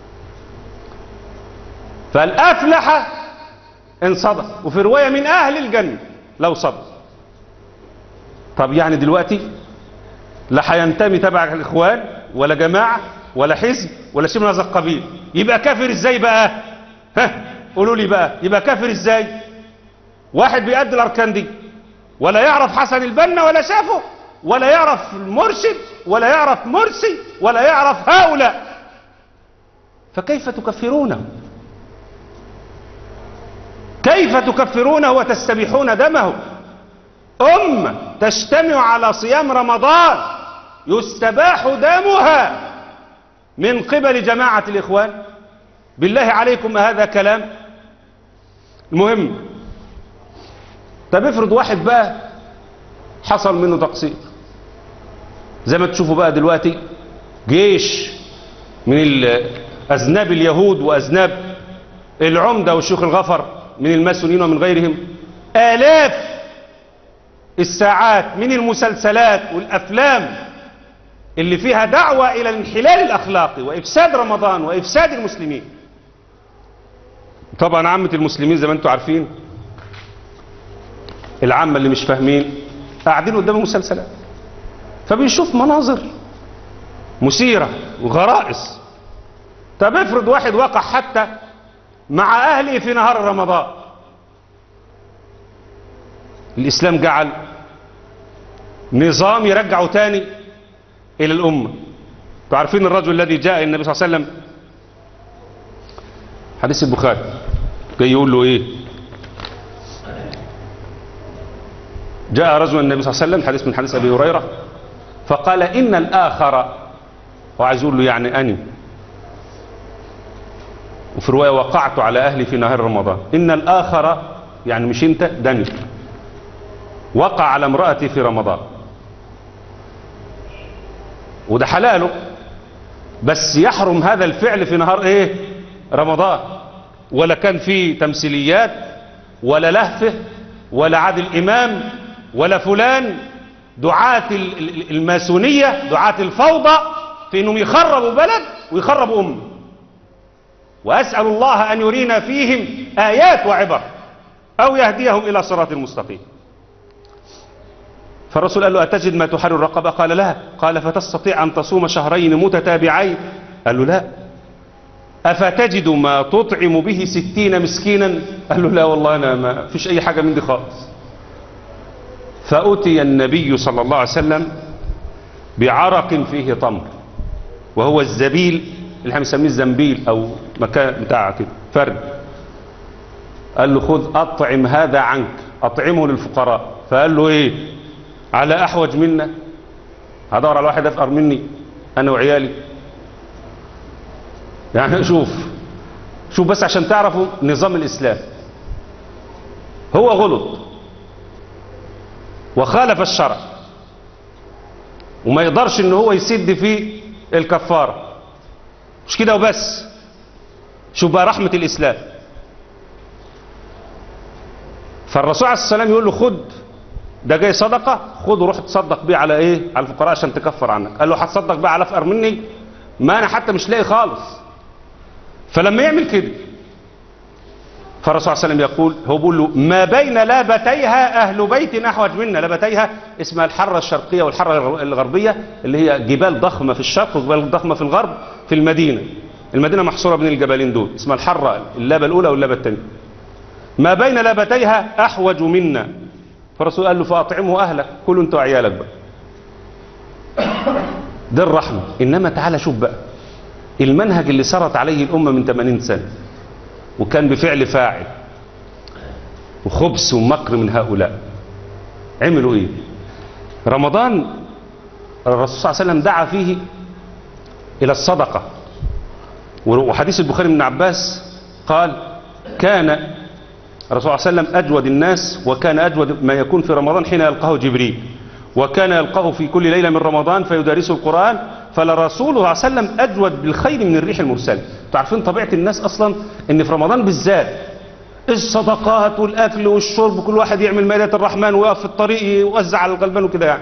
فالأفلح إن صدق وفي رواية من أهل الجنة لو صدق طب يعني دلوقتي لا هينتمي تبع الإخوان ولا جماعة ولا حزب ولا شيء من هذا القبيل يبقى كافر ازاي بقى ها قولوا لي بقى يبقى كافر ازاي واحد بيأدي الأركان دي ولا يعرف حسن البنا ولا شافه ولا يعرف المرشد ولا يعرف مرسي ولا يعرف هؤلاء فكيف تكفرونه كيف تكفرونه وتستبيحون دمه أمة تجتمع على صيام رمضان يستباح دمها من قبل جماعة الإخوان بالله عليكم هذا كلام المهم طب افرض واحد بقى حصل منه تقصير زي ما تشوفوا بقى دلوقتي جيش من ال- أذناب اليهود وأذناب العمدة والشيوخ الغفر من الماسونين ومن غيرهم آلاف الساعات من المسلسلات والأفلام اللي فيها دعوة إلى الانحلال الأخلاقي وإفساد رمضان وإفساد المسلمين طبعا عامة المسلمين زي ما انتم عارفين العامة اللي مش فاهمين قاعدين قدام المسلسلات فبيشوف مناظر مثيرة وغرائز طب افرض واحد وقع حتى مع أهله في نهار رمضان الإسلام جعل نظام يرجعه تاني إلى الأمة تعرفين الرجل الذي جاء النبي صلى الله عليه وسلم حديث البخاري جاي يقول له إيه جاء رجل النبي صلى الله عليه وسلم حديث من حديث أبي هريرة فقال إن الآخر وعايز يقول له يعني أني وفي رواية وقعت على أهلي في نهار رمضان إن الآخر يعني مش أنت دني وقع على امرأتي في رمضان وده حلاله بس يحرم هذا الفعل في نهار ايه رمضان ولا كان فيه تمثيليات ولا لهفه ولا عادل امام ولا فلان دعاة ال- ال- الماسونية دعاة الفوضى في انهم يخربوا بلد ويخربوا امه واسأل الله ان يرينا فيهم ايات وعبر او يهديهم الى صراط المستقيم فالرسول قال له أتجد ما تحرر الرقبة قال لا قال فتستطيع أن تصوم شهرين متتابعين قال له لا أفتجد ما تطعم به ستين مسكينا قال له لا والله أنا ما فيش أي حاجة من دي خالص فأتي النبي صلى الله عليه وسلم بعرق فيه تمر وهو الزبيل اللي احنا بنسميه الزنبيل أو مكان بتاع كده فرد قال له خذ أطعم هذا عنك أطعمه للفقراء فقال له إيه على أحوج منا هدور على واحد أفقر مني أنا وعيالي يعني شوف شوف بس عشان تعرفوا نظام الإسلام هو غلط وخالف الشرع وما يقدرش ان هو يسد فيه الكفارة مش كده وبس شوف بقى رحمة الإسلام فالرسول عليه السلام يقول له خد ده جاي صدقة خد وروح تصدق بيه على ايه على الفقراء عشان تكفر عنك قال له هتصدق بيه على افقر مني ما انا حتى مش لاقي خالص فلما يعمل كده فالرسول صلى الله عليه وسلم يقول هو بيقول له ما بين لابتيها اهل بيت احوج منا لابتيها اسمها الحره الشرقيه والحره الغربيه اللي هي جبال ضخمه في الشرق وجبال ضخمه في الغرب في المدينه المدينه محصوره بين الجبلين دول اسمها الحره اللابه الاولى واللابه الثانيه ما بين لابتيها احوج منا فالرسول قال له فاطعمه اهلك كلوا انت وعيالك بقى ده الرحمه انما تعالى شوف بقى المنهج اللي سرت عليه الامه من 80 سنه وكان بفعل فاعل وخبث ومكر من هؤلاء عملوا ايه رمضان الرسول صلى الله عليه وسلم دعا فيه الى الصدقة وحديث البخاري من عباس قال كان الرسول صلى الله عليه وسلم اجود الناس وكان اجود ما يكون في رمضان حين يلقاه جبريل وكان يلقاه في كل ليلة من رمضان فيدارسه القرآن فلرسوله صلى الله عليه وسلم أجود بالخير من الريح المرسلة تعرفين طبيعة الناس أصلا أن في رمضان بالذات الصدقات والأكل والشرب كل واحد يعمل مائدة الرحمن ويقف في الطريق يوزع على الغلبان وكده يعني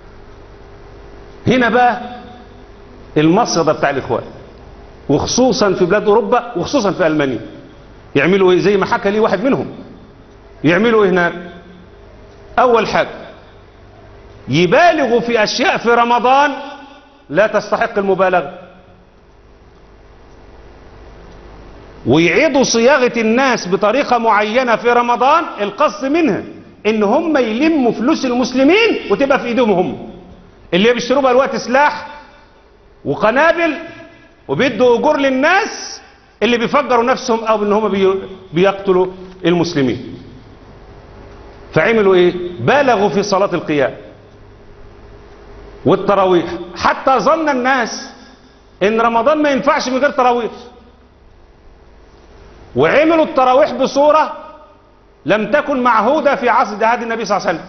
هنا بقى المصيدة بتاع الإخوان وخصوصا في بلاد أوروبا وخصوصا في ألمانيا يعملوا إيه زي ما حكى لي واحد منهم يعملوا إيه هناك أول حاجة يبالغوا في أشياء في رمضان لا تستحق المبالغة ويعيدوا صياغة الناس بطريقة معينة في رمضان القصد منها ان هم يلموا فلوس المسلمين وتبقى في ايديهم هم اللي بيشتروا بقى الوقت سلاح وقنابل وبيدوا اجور للناس اللي بيفجروا نفسهم او ان هم بي بيقتلوا المسلمين فعملوا ايه بالغوا في صلاة القيام والتراويح حتى ظن الناس ان رمضان ما ينفعش من غير تراويح وعملوا التراويح بصورة لم تكن معهودة في عصر عهد النبي صلى الله عليه وسلم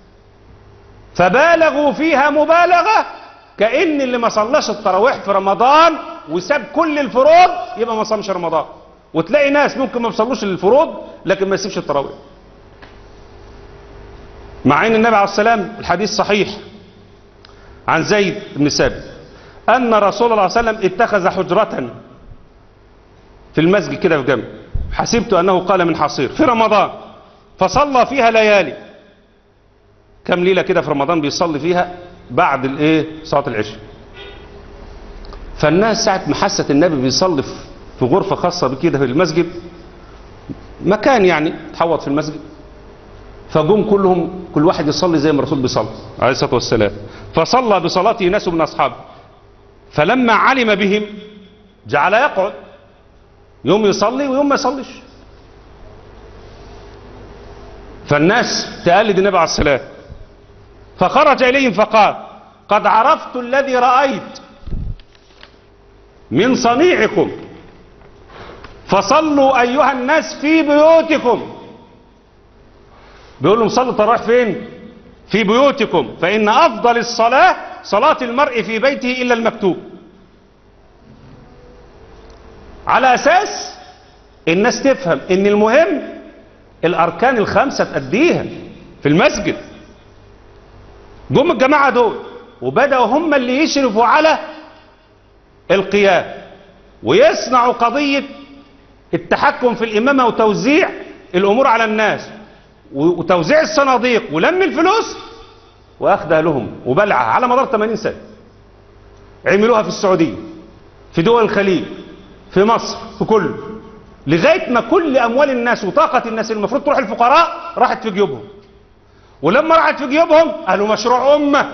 فبالغوا فيها مبالغة كأن اللي ما صلاش التراويح في رمضان وساب كل الفروض يبقى ما صامش رمضان وتلاقي ناس ممكن ما بيصلوش الفروض لكن ما يسيبش التراويح مع ان النبي عليه السلام الحديث صحيح عن زيد بن ثابت أن رسول الله صلى الله عليه وسلم اتخذ حجرة في المسجد كده في جنب حسبت أنه قال من حصير في رمضان فصلى فيها ليالي كم ليلة كده في رمضان بيصلي فيها بعد الايه صلاة العشاء فالناس ساعة ما حست النبي بيصلي في غرفة خاصة بكده في المسجد مكان يعني تحوط في المسجد فجم كلهم كل واحد يصلي زي ما الرسول بيصلي عليه الصلاة والسلام فصلى بصلاته ناس من أصحابه فلما علم بهم جعل يقعد يوم يصلي ويوم ما يصليش فالناس تقلد النبي عليه الصلاة فخرج إليهم فقال قد عرفت الذي رأيت من صنيعكم فصلوا أيها الناس في بيوتكم بيقول لهم صلوا التراويح فين في بيوتكم فإن أفضل الصلاة صلاة المرء في بيته إلا المكتوب على أساس الناس تفهم إن المهم الأركان الخمسة تأديها في المسجد جم الجماعة دول وبدأوا هم اللي يشرفوا على القيام ويصنعوا قضية التحكم في الإمامة وتوزيع الأمور على الناس وتوزيع الصناديق ولم الفلوس واخدها لهم وبلعها على مدار 80 سنة عملوها في السعودية في دول الخليج في مصر في كله لغاية ما كل أموال الناس وطاقة الناس اللي المفروض تروح الفقراء راحت في جيوبهم ولما راحت في جيوبهم قالوا مشروع أمة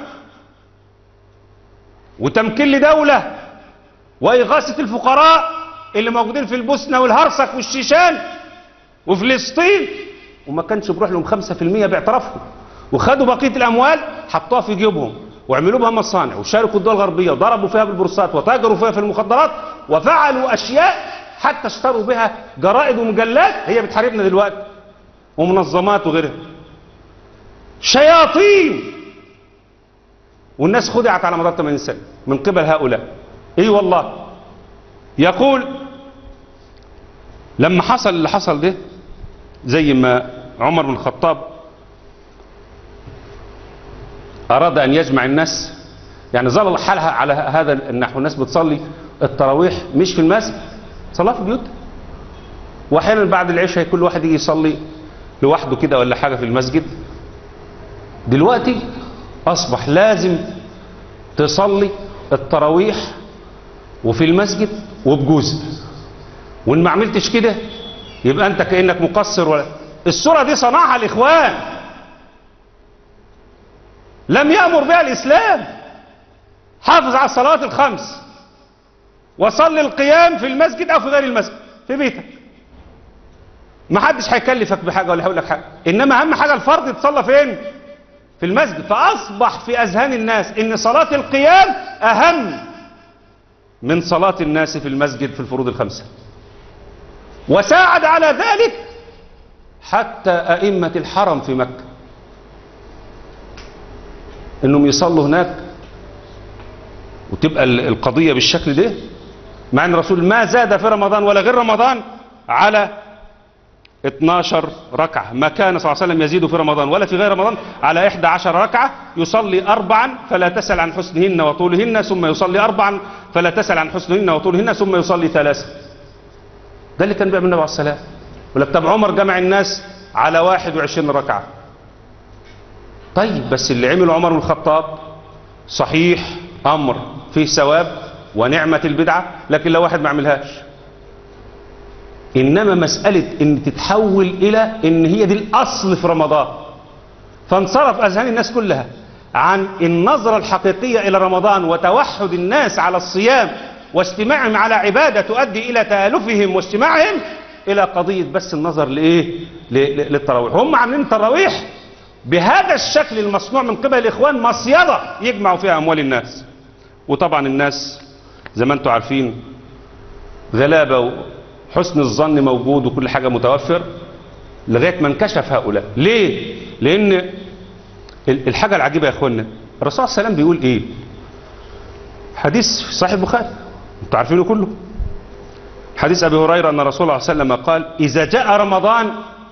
وتمكين لدولة وإغاثة الفقراء اللي موجودين في البوسنة والهرسك والشيشان وفلسطين وما كانش بيروح لهم 5% باعترافهم وخدوا بقية الأموال حطوها في جيوبهم وعملوا بها مصانع وشاركوا الدول الغربية وضربوا فيها بالبورصات وتاجروا فيها في المخدرات وفعلوا أشياء حتى اشتروا بها جرائد ومجلات هي بتحاربنا دلوقتي ومنظمات وغيرها شياطين والناس خدعت على مدار 80 سنة من قبل هؤلاء اي والله يقول لما حصل اللي حصل ده زي ما عمر بن الخطاب أراد أن يجمع الناس يعني ظل حالها على هذا النحو الناس بتصلي التراويح مش في المسجد صلاة في بيوتها وأحيانا بعد العشاء كل واحد يجي يصلي لوحده كده ولا حاجة في المسجد دلوقتي أصبح لازم تصلي التراويح وفي المسجد وبجزء وإن ما عملتش كده يبقى أنت كأنك مقصر ولا الصورة دي صنعها الإخوان لم يأمر بها الإسلام حافظ على الصلوات الخمس وصلي القيام في المسجد أو في غير المسجد في بيتك ما حدش هيكلفك بحاجة ولا هيقول لك حاجة إنما أهم حاجة الفرض يتصلى فين في المسجد فأصبح في أذهان الناس إن صلاة القيام أهم من صلاة الناس في المسجد في الفروض الخمسة وساعد على ذلك حتى أئمة الحرم في مكة انهم يصلوا هناك وتبقى القضية بالشكل ده مع ان الرسول ما زاد في رمضان ولا غير رمضان على 12 ركعة ما كان صلى الله عليه وسلم يزيد في رمضان ولا في غير رمضان على 11 ركعة يصلي أربعا فلا تسأل عن حسنهن وطولهن ثم يصلي أربعا فلا تسأل عن حسنهن وطولهن ثم يصلي ثلاثة ده اللي كان بيعمل النبي عليه الصلاة ولا طب عمر جمع الناس على 21 ركعة طيب بس اللي عمله عمر بن الخطاب صحيح امر فيه ثواب ونعمة البدعة لكن لو واحد ما عملهاش انما مسألة ان تتحول الى ان هي دي الاصل في رمضان فانصرف اذهان الناس كلها عن النظرة الحقيقية الى رمضان وتوحد الناس على الصيام واجتماعهم على عبادة تؤدي الى تآلفهم واجتماعهم الى قضية بس النظر لايه للتراويح هم عاملين التراويح بهذا الشكل المصنوع من قبل الإخوان مصيدة يجمعوا فيها أموال الناس وطبعا الناس زي ما انتم عارفين غلابة وحسن الظن موجود وكل حاجة متوفر لغاية ما انكشف هؤلاء ليه؟ لأن الحاجة العجيبة يا أخوانا الرسول صلى الله عليه وسلم بيقول إيه؟ حديث في صحيح البخاري انتوا عارفينه كله حديث أبي هريرة أن رسول الله صلى الله عليه وسلم قال إذا جاء رمضان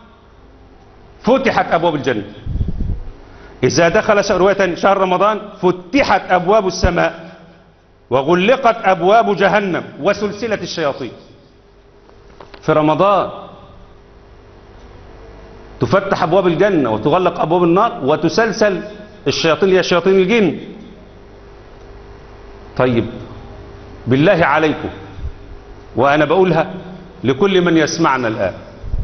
فتحت أبواب الجنة إذا دخل شهر رواية شهر رمضان فتحت أبواب السماء وغلقت أبواب جهنم وسلسلة الشياطين في رمضان تفتح أبواب الجنة وتغلق أبواب النار وتسلسل الشياطين اللي هي شياطين الجن طيب بالله عليكم وأنا بقولها لكل من يسمعنا الآن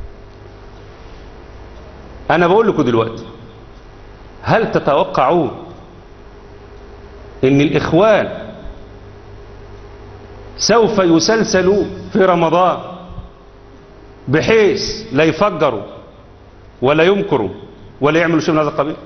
أنا بقول لكم دلوقتي هل تتوقعون ان الاخوان سوف يسلسلوا في رمضان بحيث لا يفجروا ولا يمكروا ولا يعملوا شيء من هذا القبيل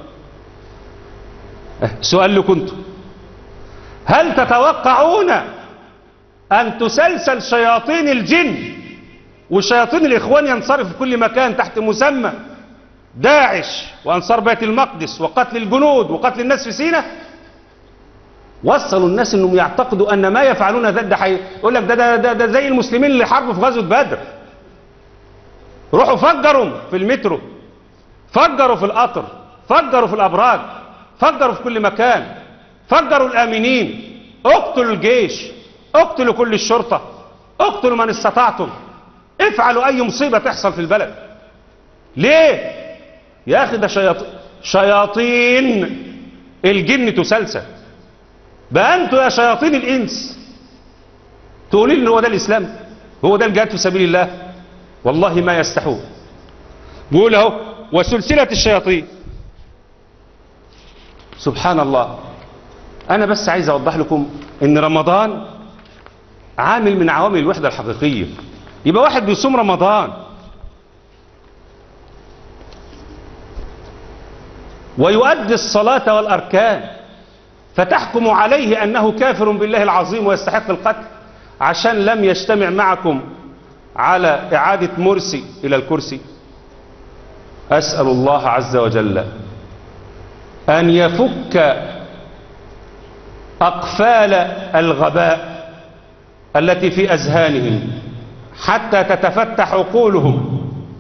سؤال لكم انتم هل تتوقعون ان تسلسل شياطين الجن وشياطين الاخوان ينصرف في كل مكان تحت مسمى داعش وأنصار بيت المقدس وقتل الجنود وقتل الناس في سيناء وصلوا الناس انهم يعتقدوا ان ما يفعلون ذا ده حي... يقول لك ده, ده, ده, ده زي المسلمين اللي حاربوا في غزوه بدر روحوا فجروا في المترو فجروا في القطر فجروا في الابراج فجروا في كل مكان فجروا الامنين اقتلوا الجيش اقتلوا كل الشرطه اقتلوا من استطعتم افعلوا اي مصيبه تحصل في البلد ليه يا اخي ده شياطين شياطين الجن تسلسل بقى انتوا يا شياطين الانس تقولي ان هو ده الاسلام هو ده الجهاد في سبيل الله والله ما يستحون بيقول اهو وسلسلة الشياطين سبحان الله انا بس عايز اوضح لكم ان رمضان عامل من عوامل الوحدة الحقيقية يبقى واحد بيصوم رمضان ويؤدي الصلاة والأركان فتحكم عليه أنه كافر بالله العظيم ويستحق القتل عشان لم يجتمع معكم على إعادة مرسي إلى الكرسي أسأل الله عز وجل أن يفك أقفال الغباء التي في أذهانهم حتى تتفتح عقولهم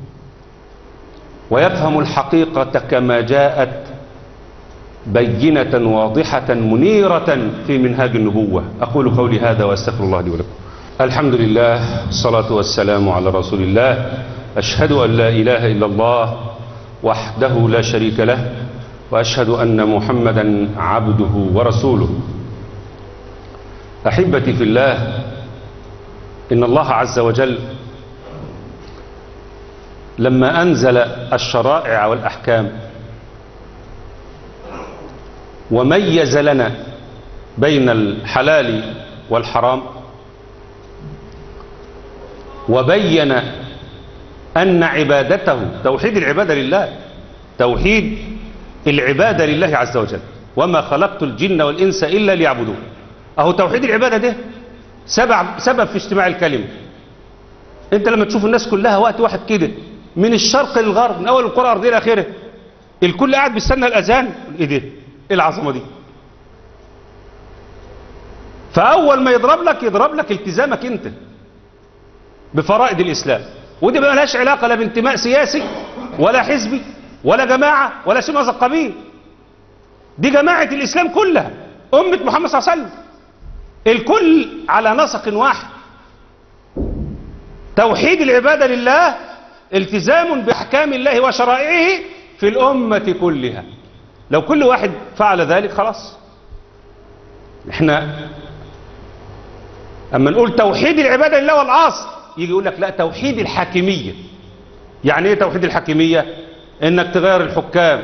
ويفهم الحقيقة كما جاءت بينة واضحة منيرة في منهاج النبوة أقول قولي هذا وأستغفر الله لي ولكم الحمد لله الصلاة والسلام على رسول الله أشهد أن لا إله إلا الله وحده لا شريك له وأشهد أن محمدا عبده ورسوله أحبتي في الله إن الله عز وجل لما أنزل الشرائع والأحكام وميز لنا بين الحلال والحرام وبين أن عبادته توحيد العبادة لله توحيد العبادة لله عز وجل وما خلقت الجن والإنس إلا ليعبدون أهو توحيد العبادة ده سبب, سبب في اجتماع الكلمة انت لما تشوف الناس كلها وقت واحد كده من الشرق للغرب من اول القرى الارضيه لاخره الكل قاعد بيستنى الاذان ايه ده ايه العظمه دي فاول ما يضرب لك يضرب لك التزامك انت بفرائض الاسلام ودي ما لهاش علاقه لا بانتماء سياسي ولا حزبي ولا جماعه ولا شيء من هذا القبيل دي جماعه الاسلام كلها امه محمد صلى الله عليه وسلم الكل على نسق واحد توحيد العباده لله التزام باحكام الله وشرائعه في الامه كلها لو كل واحد فعل ذلك خلاص احنا اما نقول توحيد العباده لله والاصل يجي يقول لك لا توحيد الحاكميه يعني ايه توحيد الحاكميه انك تغير الحكام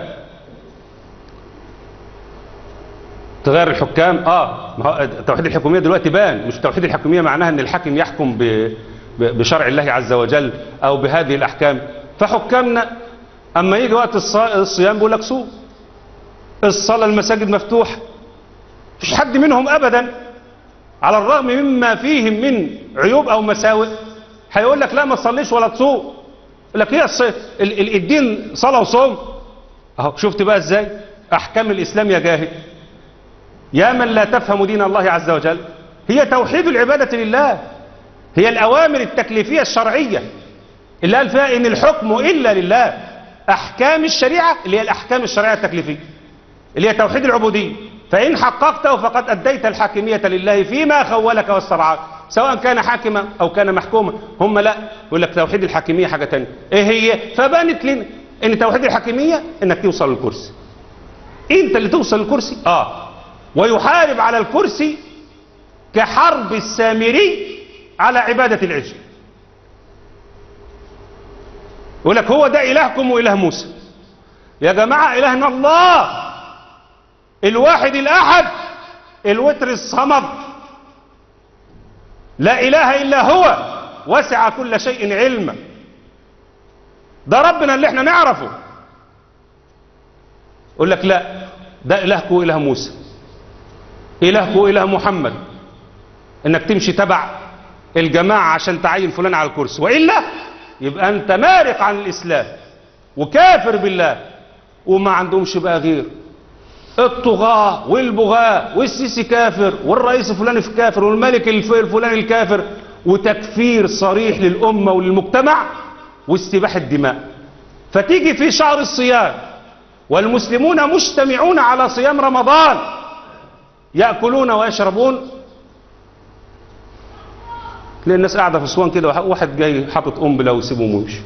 تغير الحكام اه ما هو توحيد الحكوميه دلوقتي بان مش توحيد الحكوميه معناها ان الحاكم يحكم ب بشرع الله عز وجل او بهذه الاحكام فحكامنا اما يجي وقت الصيام بيقول لك صوم الصلاه المساجد مفتوحه مفيش حد منهم ابدا على الرغم مما فيهم من عيوب او مساوئ هيقول لك لا ما تصليش ولا تصوم يقول لك هي الدين صلاه وصوم اهو شفت بقى ازاي احكام الاسلام يا جاهل يا من لا تفهم دين الله عز وجل هي توحيد العباده لله هي الأوامر التكليفية الشرعية اللي قال فيها إن الحكم إلا لله أحكام الشريعة اللي هي الأحكام الشرعية التكليفية اللي هي توحيد العبودية فإن حققته فقد أديت الحاكمية لله فيما خولك واسترعاك سواء كان حاكما أو كان محكوما هم لا يقول لك توحيد الحاكمية حاجة تانية إيه هي فبانت لنا إن توحيد الحاكمية إنك توصل للكرسي أنت اللي توصل للكرسي آه ويحارب على الكرسي كحرب السامري على عبادة العجل يقول لك هو ده إلهكم وإله موسى يا جماعة إلهنا الله الواحد الأحد الوتر الصمد لا إله إلا هو وسع كل شيء علما ده ربنا اللي احنا نعرفه يقول لك لا ده إلهكم وإله موسى إلهكم وإله محمد انك تمشي تبع الجماعة عشان تعين فلان على الكرسي وإلا يبقى أنت مارق عن الإسلام وكافر بالله وما عندهمش بقى غير الطغاة والبغاة والسيسي كافر والرئيس الفلاني كافر والملك الفلاني الكافر وتكفير صريح للأمة وللمجتمع واستباح الدماء فتيجي في شهر الصيام والمسلمون مجتمعون على صيام رمضان يأكلون ويشربون تلاقي الناس قاعدة في اسوان كده واحد جاي حاطط قنبله ويسيبهم ويمشي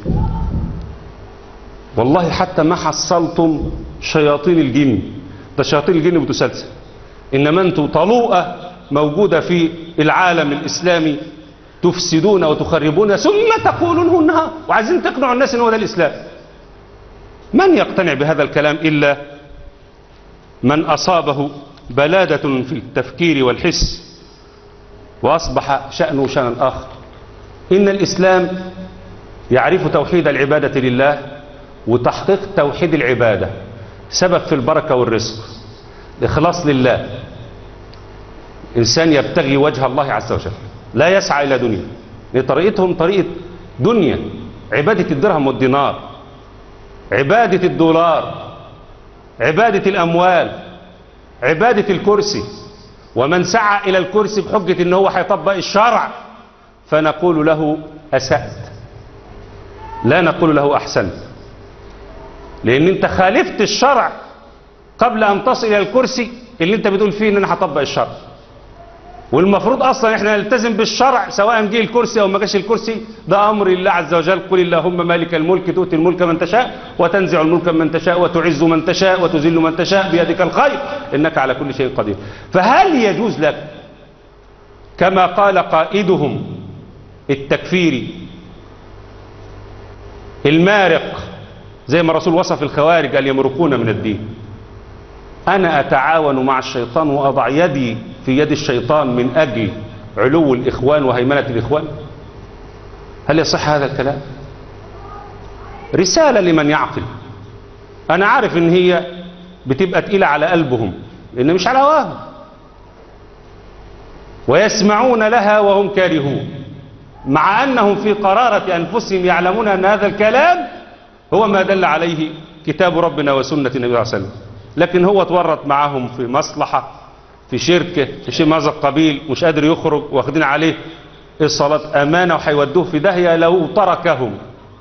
والله حتى ما حصلتم شياطين الجن ده شياطين الجن بتسلسل انما انتم طلوقه موجوده في العالم الاسلامي تفسدون وتخربون ثم تقولون هو النهار وعايزين تقنعوا الناس ان هو ده الاسلام من يقتنع بهذا الكلام الا من اصابه بلاده في التفكير والحس واصبح شانه شانا اخر ان الاسلام يعرف توحيد العباده لله وتحقيق توحيد العباده سبب في البركه والرزق اخلاص لله انسان يبتغي وجه الله عز وجل لا يسعى الى دنيا لأن طريقتهم طريقه دنيا عباده الدرهم والدينار عباده الدولار عباده الاموال عباده الكرسي ومن سعى الى الكرسي بحجه ان هو هيطبق الشرع فنقول له اسات لا نقول له احسنت لان انت خالفت الشرع قبل ان تصل الى الكرسي اللي انت بتقول فيه ان انا هطبق الشرع والمفروض اصلا احنا نلتزم بالشرع سواء جه الكرسي او ما جاش الكرسي ده امر الله عز وجل قل اللهم مالك الملك تؤتي الملك من تشاء وتنزع الملك من تشاء وتعز من تشاء وتذل من تشاء بيدك الخير انك على كل شيء قدير فهل يجوز لك كما قال قائدهم التكفيري المارق زي ما الرسول وصف الخوارج قال يمرقون من الدين أنا أتعاون مع الشيطان وأضع يدي في يد الشيطان من أجل علو الإخوان وهيمنة الإخوان هل يصح هذا الكلام رسالة لمن يعقل أنا عارف إن هي بتبقى تقيلة على قلبهم لأن مش على هواهم ويسمعون لها وهم كارهون مع أنهم في قرارة أنفسهم يعلمون أن هذا الكلام هو ما دل عليه كتاب ربنا وسنة النبي صلى الله عليه وسلم لكن هو تورط معاهم في مصلحة في شركة في شيء من هذا القبيل مش قادر يخرج واخدين عليه الصلاة أمانة وهيودوه في داهية لو تركهم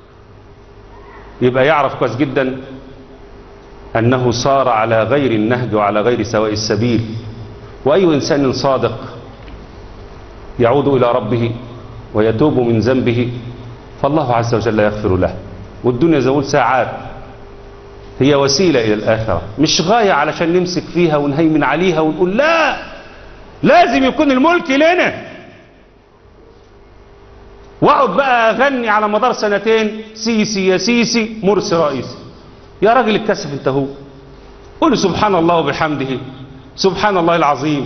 يبقى يعرف كويس جدا أنه صار على غير النهج وعلى غير سواء السبيل وأي إنسان صادق يعود إلى ربه ويتوب من ذنبه فالله عز وجل يغفر له والدنيا زول ساعات هي وسيلة إلى الآخرة مش غاية علشان نمسك فيها ونهيمن عليها ونقول لا لازم يكون الملك لنا واقعد بقى اغني على مدار سنتين سيسي يا سيسي مرسي رئيسي يا راجل اتكسف انت هو قول سبحان الله وبحمده سبحان الله العظيم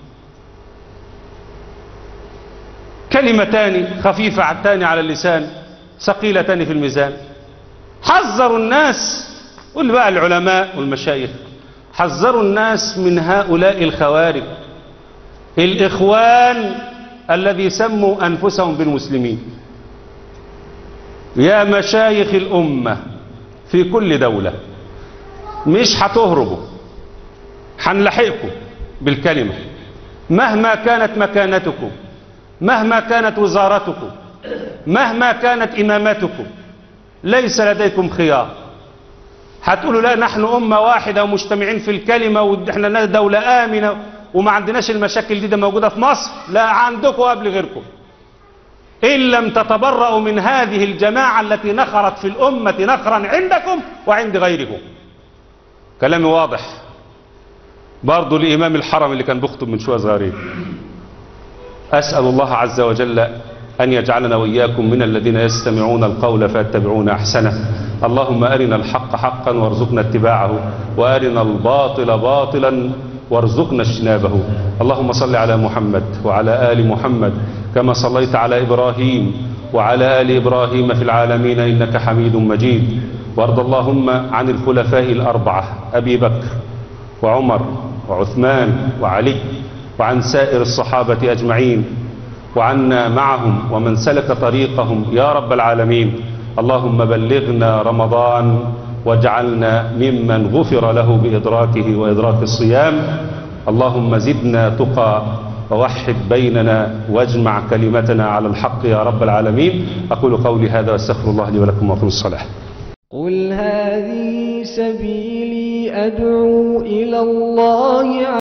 كلمتان خفيفتان على اللسان ثقيلتان في الميزان حذروا الناس قل بقى العلماء والمشايخ حذروا الناس من هؤلاء الخوارج الإخوان الذي سموا أنفسهم بالمسلمين يا مشايخ الأمة في كل دولة مش هتهربوا هنلحقكم بالكلمة مهما كانت مكانتكم مهما كانت وزارتكم مهما كانت إمامتكم ليس لديكم خيار هتقولوا لا نحن أمة واحدة ومجتمعين في الكلمة وإحنا دولة آمنة وما عندناش المشاكل دي ده موجودة في مصر لا عندكم قبل غيركم إن لم تتبرأوا من هذه الجماعة التي نخرت في الأمة نخرا عندكم وعند غيركم كلامي واضح برضو لإمام الحرم اللي كان بيخطب من شوية صغيرين أسأل الله عز وجل أن يجعلنا وإياكم من الذين يستمعون القول فيتبعون أحسنه اللهم أرنا الحق حقا وارزقنا اتباعه وأرنا الباطل باطلا وارزقنا اجتنابه اللهم صل على محمد وعلى آل محمد كما صليت على إبراهيم وعلى آل إبراهيم في العالمين إنك حميد مجيد وارض اللهم عن الخلفاء الأربعة أبي بكر وعمر وعثمان وعلي وعن سائر الصحابة أجمعين وعنا معهم ومن سلك طريقهم يا رب العالمين اللهم بلغنا رمضان واجعلنا ممن غفر له بإدراكه وإدراك الصيام اللهم زدنا تقى ووحد بيننا واجمع كلمتنا على الحق يا رب العالمين أقول قولي هذا واستغفر الله لي ولكم وأقول الصلاة قل هذه سبيلي أدعو إلى الله